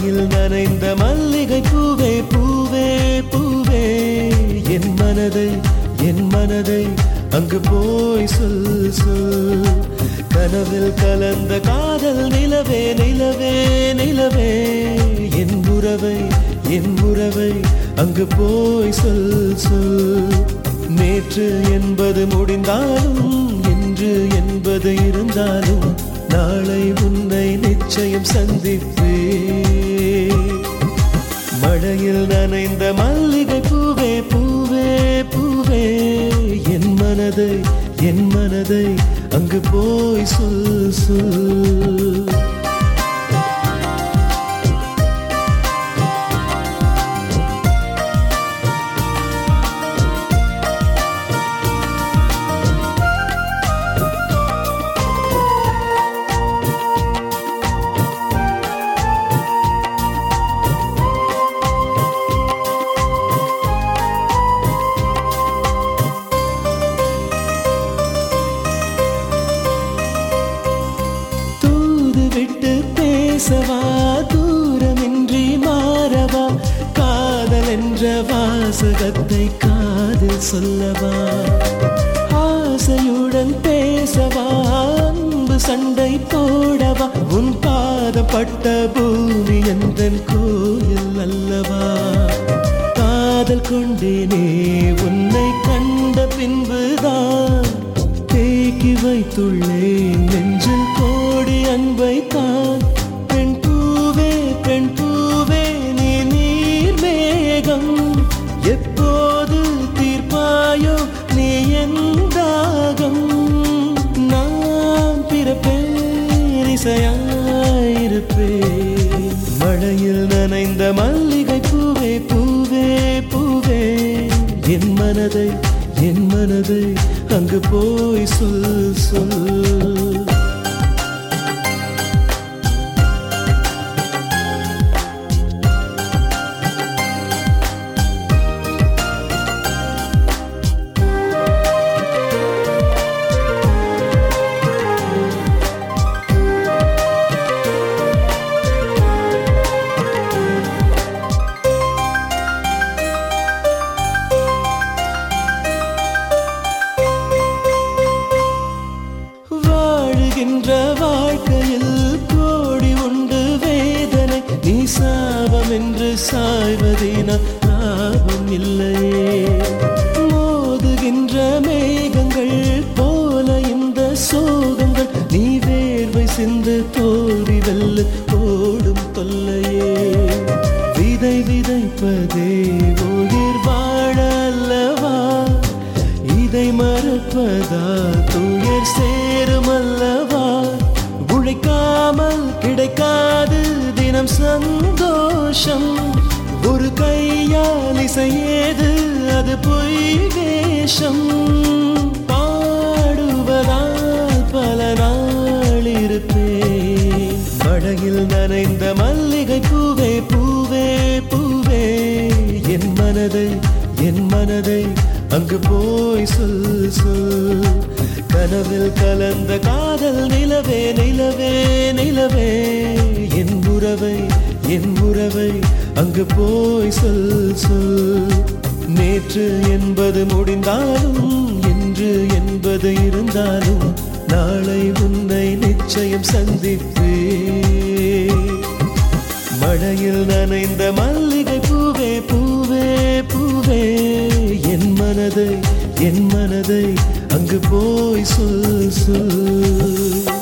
மழையில் நனைந்த மல்லிகை பூவே பூவே பூவே என் மனதை என் மனதை அங்கு போய் சொல் சொல் கனவில் கலந்த காதல் நிலவே நிலவே நிலவே என் உறவை என் உறவை அங்கு போய் சொல் சொல் நேற்று என்பது முடிந்தாலும் இன்று என்பது இருந்தாலும் நாளை உன்னை நிச்சயம் சந்திப்பே மழையில் நனைந்த மல்லிகை பூவே பூவே பூவே என் மனதை என் மனதை அங்கு போய் சொல் சொல் தூது விட்டு பேசவா தூரமின்றி மாறவா காதல் என்ற வாசகத்தை காதில் சொல்லவா ஆசையுடன் பேசவா அன்பு சண்டை போடவா உன் பாதப்பட்ட பூமி எந்தன் கோயில் அல்லவா காதல் கொண்டேனே உன்னை கண்ட பின்புதான் தேக்கி வைத்துள்ளேன் நெஞ்சில் கோடி அன்பை தான் பெண் பூவே பெண் பூவே நீ நீர் மேகம் எப்போது தீர்ப்பாயோ நீ என் தாகம் நான் பிறப்பேன் இசையாயிருப்பேன் மழையில் நனைந்த மல்லிகை பூவே பூவே பூவே என் மனதை என் மனதை அங்கு போய் சொல் சொல் வாழுகின்ற வாழ்க்கையில் கோடி உண்டு வேதனை நீ சாபம் என்று சாய்வதினால் லாபம் இல்லையே மோதுகின்ற மேகங்கள் போல இந்த சோகங்கள் நீ வேர்வை சிந்து தோல்வி வெல்ல ஓடும் தொல்லையே விதை விதைப்பதே உயிர் வாழ அல்லவா இதை மறப்பதா துயர் சேரும் அல்லவா உழைக்காமல் கிடைக்காது தினம் சந்தோஷம் ஒரு கையால் இசையேது அது பொய் வேஷம் பாடுவதால் பல நாள் இருப்பேன் மழையில் நனைந்த மல்லிகை பூவே பூவே பூவே என் மனதை என் மனதை அங்கு போய் சொல் சொல் கனவில் கலந்த காதல் நிலவே நிலவே நிலவே என் உறவை என் உறவை அங்கு போய் சொல் சொல் நேற்று என்பது முடிந்தாலும் இன்று என்பது இருந்தாலும் நாளை உன்னை நிச்சயம் சந்திப்பே மழையில் நனைந்த மல்லிகை பூவே பூவே பூவே என் மனதை என் மனதை அங்கு போய் சொல் சொல்